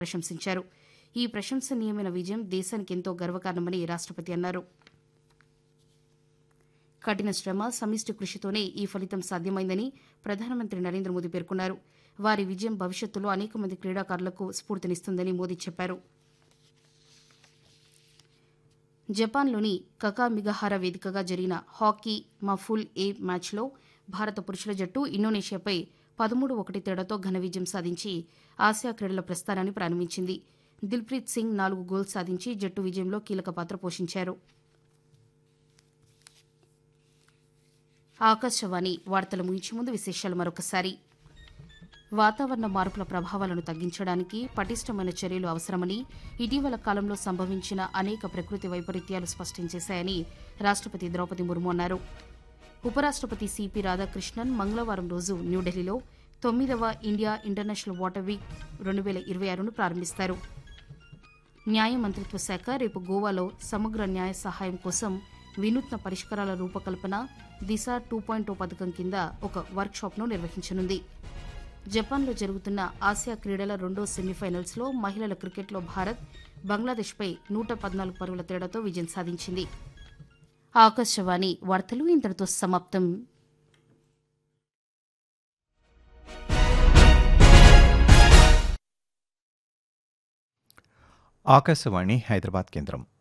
ప్రశంసించారు ఈ ప్రశంసనీయమైన విజయం దేశానికి ఎంతో గర్వకారణమని రాష్టపతి అన్నారు కఠిన శ్రమ సమిష్టి కృషితోనే ఈ ఫలితం సాధ్యమైందని ప్రధానమంత్రి నరేంద్ర మోదీ పేర్కొన్నారు వారి విజయం భవిష్యత్తులో అనేక మంది క్రీడాకారులకు స్ఫూర్తినిస్తుందని మోదీ చెప్పారు జపాన్లోని కకామిగహార వేదికగా జరిగిన హాకీ మఫుల్ ఏ మ్యాచ్లో భారత పురుషుల జట్టు ఇండోనేషియాపై పదమూడు ఒకటి తేడాతో ఘన విజయం సాధించి ఆసియా క్రీడల ప్రస్థానాన్ని ప్రారంభించింది దిల్ప్రీత్ సింగ్ నాలుగు గోల్స్ సాధించి జట్టు విజయంలో కీలక పాత్ర పోషించారు ఆకాశవాణి వార్తలు ముగించే ముందు విశేషాలు మరొకసారి వాతావరణ మార్పుల ప్రభావాలను తగ్గించడానికి పటిష్టమైన చర్యలు అవసరమని ఇటీవల కాలంలో సంభవించిన అనేక ప్రకృతి వైపరీత్యాలు స్పష్టం చేశాయని రాష్టపతి ద్రౌపది ముర్ము అన్నారు ఉపరాష్టపతి సిపి రాధాకృష్ణన్ మంగళవారం రోజు న్యూఢిల్లీలో తొమ్మిదవ ఇండియా ఇంటర్నేషనల్ వాటర్ వీక్ రెండు వేల ఇరవై ఆరును ప్రారంభిస్తారు న్యాయ మంత్రిత్వ శాఖ రేపు గోవాలో సమగ్ర న్యాయ సహాయం కోసం వినూత్న పరిష్కారాల రూపకల్పన దిశ టూ పాయింట్ ఓ పథకం కింద ఒక వర్క్షాప్ను నిర్వహించనుంది జపాన్లో జరుగుతున్న ఆసియా క్రీడల రెండో సెమీఫైనల్స్లో మహిళల క్రికెట్లో భారత్ బంగ్లాదేశ్పై నూట పద్నాలుగు పరుగుల తేడాతో విజయం సాధించింది ఆకాశవాణి వార్తలు ఇంతటితో సమాప్తం ఆకాశవాణి హైదరాబాద్ కేంద్రం